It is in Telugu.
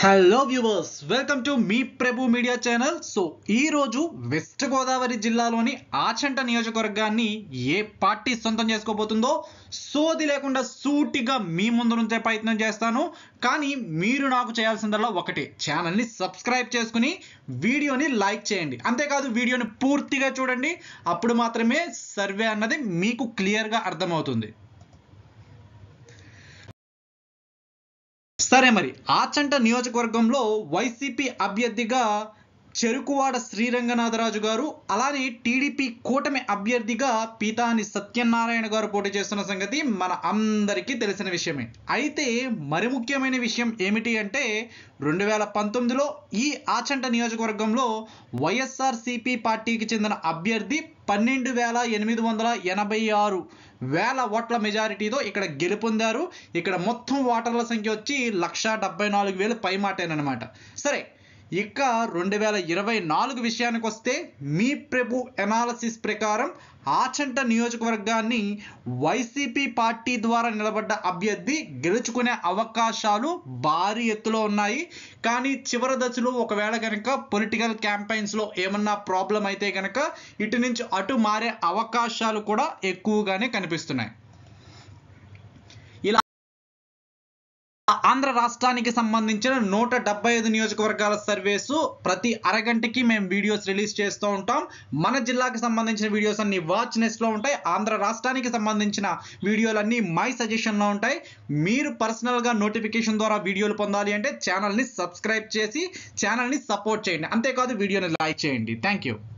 హలో వ్యూవర్స్ వెల్కమ్ టు మీ ప్రభు మీడియా ఛానల్ సో ఈ రోజు వెస్ట్ గోదావరి జిల్లాలోని ఆచంట నియోజకవర్గాన్ని ఏ పార్టీ సొంతం చేసుకోబోతుందో సోది లేకుండా సూటిగా మీ ముందు నుంచే ప్రయత్నం చేస్తాను కానీ మీరు నాకు చేయాల్సిందల్లా ఒకటే ఛానల్ని సబ్స్క్రైబ్ చేసుకుని వీడియోని లైక్ చేయండి అంతేకాదు వీడియోని పూర్తిగా చూడండి అప్పుడు మాత్రమే సర్వే అన్నది మీకు క్లియర్గా అర్థమవుతుంది సరే మరి ఆచంట నియోజకవర్గంలో వైసీపీ అభ్యర్థిగా చెరుకువాడ శ్రీరంగనాథరాజు గారు అలానే టీడీపీ కూటమి అభ్యర్థిగా పీతాని సత్యనారాయణ గారు పోటీ చేస్తున్న సంగతి మన అందరికీ తెలిసిన విషయమే అయితే మరి ముఖ్యమైన విషయం ఏమిటి అంటే రెండు వేల పంతొమ్మిదిలో ఈ ఆచంట నియోజకవర్గంలో వైఎస్ఆర్ సిపి పార్టీకి చెందిన అభ్యర్థి పన్నెండు వేల ఎనిమిది వందల ఎనభై ఆరు వేల ఓట్ల మెజారిటీతో ఇక్కడ గెలుపొందారు ఇక్కడ మొత్తం ఓటర్ల సంఖ్య వచ్చి లక్ష డెబ్బై నాలుగు వేలు పైమాటేనమాట సరే ఇక రెండు వేల ఇరవై నాలుగు విషయానికి వస్తే మీ ప్రభు ఎనాలసిస్ ప్రకారం ఆచంట నియోజకవర్గాన్ని వైసీపీ పార్టీ ద్వారా నిలబడ్డ అభ్యర్థి గెలుచుకునే అవకాశాలు భారీ ఎత్తులో ఉన్నాయి కానీ చివరి దశలో ఒకవేళ కనుక పొలిటికల్ క్యాంపెయిన్స్లో ఏమన్నా ప్రాబ్లం అయితే కనుక ఇటు నుంచి అటు మారే అవకాశాలు కూడా ఎక్కువగానే కనిపిస్తున్నాయి ఇలా ఆంధ్ర రాష్ట్రానికి సంబంధించిన నూట డెబ్బై ఐదు నియోజకవర్గాల సర్వేస్ ప్రతి అరగంటకి మేము వీడియోస్ రిలీజ్ చేస్తూ ఉంటాం మన జిల్లాకి సంబంధించిన వీడియోస్ అన్ని వాచ్ నెస్ట్లో ఉంటాయి ఆంధ్ర రాష్ట్రానికి సంబంధించిన వీడియోలన్నీ మై సజెషన్లో ఉంటాయి మీరు పర్సనల్గా నోటిఫికేషన్ ద్వారా వీడియోలు పొందాలి అంటే ఛానల్ని సబ్స్క్రైబ్ చేసి ఛానల్ని సపోర్ట్ చేయండి అంతేకాదు వీడియోని లైక్ చేయండి థ్యాంక్ యూ